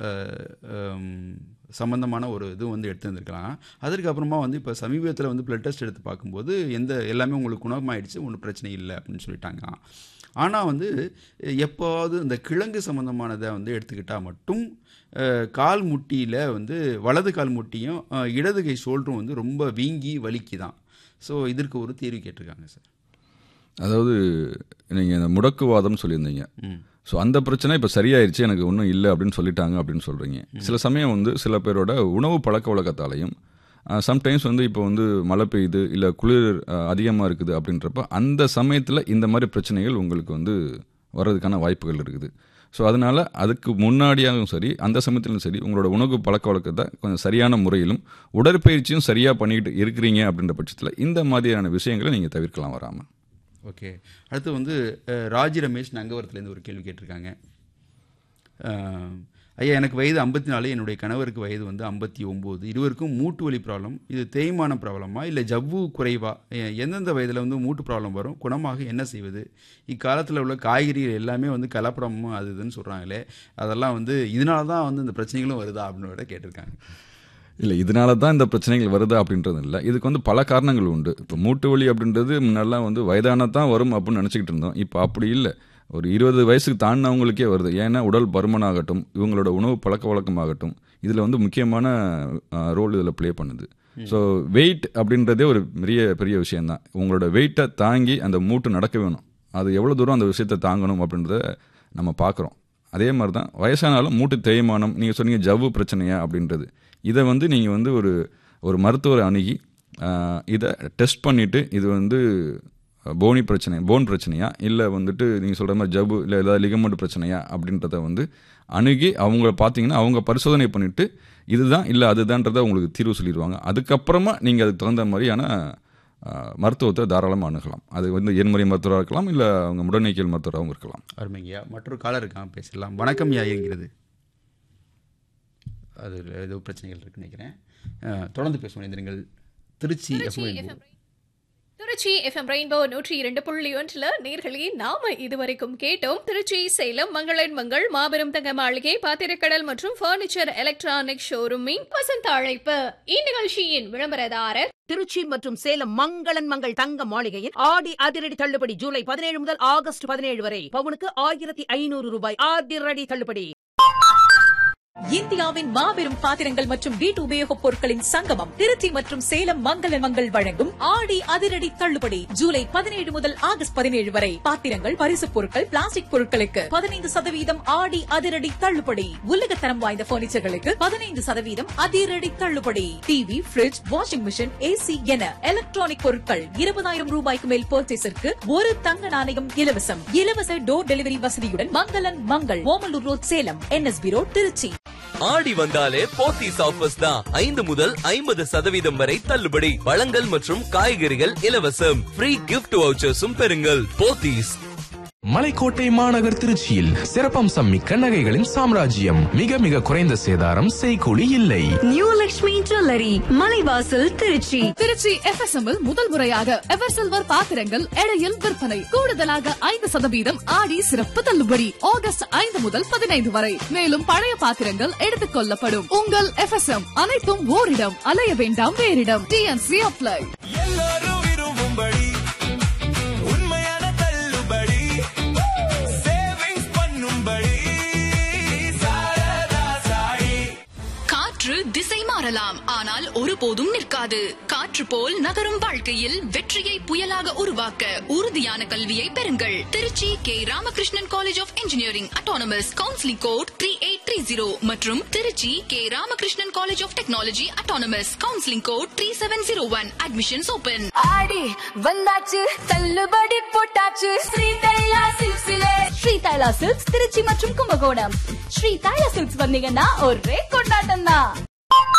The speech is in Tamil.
அஹ், ஹம், சம்பந்தமான ஒரு இது வந்து எடுத்துருந்துருக்கலாம் அதற்கு அப்புறமா வந்து இப்போ சமீபத்தில் வந்து பிளட் டெஸ்ட் எடுத்து பார்க்கும்போது எந்த எல்லாமே உங்களுக்கு குணமாயிடுச்சு ஒன்றும் பிரச்சனை இல்லை அப்படின்னு சொல்லிட்டாங்க ஆனால் வந்து எப்போவாவது இந்த கிழங்கு சம்மந்தமானதை வந்து எடுத்துக்கிட்டால் மட்டும் அஹ், கால் முட்டியில் வந்து வலது கால் முட்டியும் அஹ், இடது கை ஷோல்டரும் வந்து ரொம்ப வீங்கி வலிக்குதான் ஸோ இதற்கு ஒரு தீர்வு கேட்டிருக்காங்க சார் அதாவது நீங்கள் இந்த முடக்குவாதம் சொல்லியிருந்தீங்க ம் ஸோ அந்த பிரச்சனை இப்போ சரியாயிருச்சு எனக்கு ஒன்றும் இல்லை அப்படின்னு சொல்லிட்டாங்க அப்படின்னு சொல்கிறீங்க சில சமயம் வந்து சில பேரோட உணவு பழக்க வழக்கத்தாலையும் சம்டைம்ஸ் வந்து இப்போ வந்து மழை பெய்யுது இல்லை குளிர் அதிகமாக இருக்குது அப்படின்றப்ப அந்த சமயத்தில் இந்த மாதிரி பிரச்சனைகள் உங்களுக்கு வந்து வர்றதுக்கான வாய்ப்புகள் இருக்குது ஸோ அதனால் அதுக்கு முன்னாடியாகவும் சரி அந்த சமயத்திலும் சரி உங்களோட உணவு பழக்க வழக்கத்தை கொஞ்சம் சரியான முறையிலும் உடற்பயிற்சியும் சரியாக பண்ணிக்கிட்டு இருக்கிறீங்க அப்படின்ற பட்சத்தில் இந்த மாதிரியான விஷயங்களை நீங்கள் தவிர்க்கலாம் வராமல் ஓகே அடுத்து வந்து அஹ், ராஜி ரமேஷ் நங்கவரத்துலேருந்து ஒரு கேள்வி கேட்டிருக்காங்க அஹ், ஐயா எனக்கு வயது ஐம்பத்தி நாலு என்னுடைய கணவருக்கு வயது வந்து ஐம்பத்தி ஒம்பது இருவருக்கும் மூட்டு வலி ப்ராப்ளம் இது தேய்மான ப்ராப்ளமா இல்லை ஜவ்வு குறைவா எ- எந்தெந்த வயதில் வந்து மூட்டு ப்ராப்ளம் வரும் குணமாக என்ன செய்வது இக்காலத்தில் உள்ள காய்கறிகள் எல்லாமே வந்து கலப்படமும் அது இதுன்னு சொல்கிறாங்களே அதெல்லாம் வந்து இதனால தான் வந்து இந்த பிரச்சனைகளும் வருதா அப்படின்னு விட கேட்டிருக்காங்க இல்லை இதனால தான் இந்த பிரச்சனைகள் வருதா அப்படின்றது இல்லை இதுக்கு வந்து பல காரணங்கள் உண்டு இப்போ மூட்டு வலி அப்படின்றது முன்னெல்லாம் வந்து வயதான தான் வரும் அப்படின்னு நினச்சிக்கிட்டு இருந்தோம் இப்போ அப்படி இல்லை ஒரு இருபது வயசுக்கு தாண்டினவங்களுக்கே வருது ஏன்னா உடல் பருமனாகட்டும் இவங்களோட உணவு பழக்க வழக்கமாகட்டும் இதில் வந்து முக்கியமான ரோல் இதில் ப்ளே பண்ணுது ஸோ வெயிட் அப்படின்றதே ஒரு பெரிய பெரிய விஷயம்தான் உங்களோட வெயிட்டை தாங்கி அந்த மூட்டு நடக்க வேணும் அது எவ்வளோ தூரம் அந்த விஷயத்தை தாங்கணும் அப்படின்றத நம்ம பார்க்குறோம் அதே மாதிரி தான் வயசானாலும் மூட்டு தேய்மானம் நீங்கள் சொன்னீங்க ஜவ்வு பிரச்சனையா அப்படின்றது இதை வந்து நீங்கள் வந்து ஒரு ஒரு மருத்துவரை அணுகி ஆஹ், இதை டெஸ்ட் பண்ணிவிட்டு இது வந்து போனி பிரச்சனை போன் பிரச்சனையா இல்லை வந்துட்டு நீங்கள் சொல்கிற மாதிரி ஜவ்வு இல்லை ஏதாவது லிகமெண்ட் பிரச்சனையா அப்படின்றத வந்து அணுகி அவங்க பார்த்தீங்கன்னா அவங்க பரிசோதனை பண்ணிவிட்டு இதுதான் இல்லை அதுதான்றதை உங்களுக்கு தீர்வு சொல்லிடுவாங்க அதுக்கப்புறமா நீங்கள் அதுக்கு தகுந்த மாதிரியான ஆஹ், மருத்துவத்தை தாராளமாக அணுகலாம் அது வந்து எண்முறை மருத்துவராக இருக்கலாம் இல்லை அவங்க முடநீக்கியல் மருத்துவராகவும் இருக்கலாம் அருமைங்கய்யா மற்றொரு காலர் இருக்கான் பேசலாம் வணக்கம் யா என்கிறது அது ஏதோ பிரச்சனைகள் இருக்குன்னு நினைக்கிறேன் அஹ், தொடர்ந்து பேசுவோம் இணைந்திருங்கள் Tiruchi Tiruchi FM FM Tiruchi FM rainbow நூற்றி இரண்டு புள்ளி ஒன்றுல நேர்களே நாம இதுவரைக்கும் கேட்டோம் திருச்சி சேலம் மங்களன் மங்கள் மாபெரும் தங்க மாளிகை பாத்திரக்கடல் மற்றும் பர்னிச்சர் எலக்ட்ரானிக் ஷோரூமின் வசந்த அழைப்பு இந்நிகழ்ச்சியின் விளம்பரதாரர் திருச்சி மற்றும் சேலம் மங்களன் மங்கள் தங்க மாளிகையின் ஆடி அதிரடி தள்ளுபடி ஜூலை பதினேழு முதல் ஆகஸ்ட் பதினேழு வரை பவுனுக்கு ஆயிரத்தி ஐநூறு ரூபாய் அதிரடி தள்ளுபடி இந்தியாவின் மாபெரும் பாத்திரங்கள் மற்றும் வீட்டு உபயோகப் பொருட்களின் சங்கமம் திருச்சி மற்றும் சேலம் மங்கள மங்கள் வழங்கும் ஆடி அதிரடி தள்ளுபடி ஜூலை பதினேழு முதல் ஆகஸ்ட் பதினேழு வரை பாத்திரங்கள் பரிசுப் பொருட்கள் பிளாஸ்டிக் பொருட்களுக்கு பதினைந்து சதவீதம் ஆடி அதிரடி தள்ளுபடி உலகத்தரம் வாய்ந்த பர்னிச்சர்களுக்கு பதினைந்து சதவீதம் அதிரடி தள்ளுபடி TV fridge washing machine AC என எலக்ட்ரானிக் பொருட்கள் இருபதாயிரம் ரூபாய்க்கு மேல் பர்ச்சேஸிற்கு ஒரு தங்க நாணயம் இலவசம் இலவச டோர் டெலிவரி வசதியுடன் மங்களன் Mangal Omalur road Salem NSB road Tiruchi Aadi வந்தாலே போத்தீஸ் ஆஃபர்ஸ் தான் ஐந்து முதல் ஐம்பது சதவீதம் வரை தள்ளுபடி பழங்கள் மற்றும் காய்கறிகள் இலவசம் ஃப்ரீ கிஃப்ட் வவுச்சர்ஸும் பெறுங்கள் போத்தீஸ் மலைக்கோட்டை மாநகர் திருச்சியில் சிறப்பம்சம் மிக்க நகைகளின் சாம்ராஜ்யம் மிக மிக குறைந்த சேதாரம் செய்கூலி இல்லை நியூ லக்ஷ்மி ஜுவல்லரி மலைவாசல் திருச்சி திருச்சி எஃப்எஸ்எம் முதல் முறையாக எவர் சில்வர் பாத்திரங்கள் எடையில் விற்பனை கூடுதலாக ஐந்து சதவீதம் ஆடி சிறப்பு தள்ளுபடி ஆகஸ்ட் ஐந்து முதல் பதினைந்து வரை மேலும் பழைய பாத்திரங்கள் எடுத்துக் கொள்ளப்படும் உங்கள் எஃப்எஸ்எம் அனைத்தும் ஓரிடம் அலைய வேண்டாம் வேறிடம் டிஎன்சி அப்ளை எல்லாரும் விரும்பும்படி உண்மையான தள்ளுபடி சேவிங்ஸ் பண்ணும்படி சாரதா சாயி காற்று திசை மாறலாம் ஆனால் ஒருபோதும் நிற்காது காற்று போல் நகரும் வாழ்க்கையில் வெற்றியை புயலாக உருவாக்க உறுதியான கல்வியை பெறுங்கள் Tiruchi K Ramakrishnan college of engineering autonomous counselling code three eight three zero மற்றும் Tiruchi K Ramakrishnan college of technology autonomous counselling code three seven zero one admissions open Aadi வந்தாச்சு தள்ளுபடி போட்டாச்சு ஸ்ரீ தைலா சில்க்ஸ்ல ஸ்ரீ தைலா சில்க்ஸ் திருச்சி மற்றும் கும்பகோணம் ஸ்ரீ தைலா சில்க்ஸ் வந்தீங்கன்னா ஒரே கொண்டாட்டம் தான்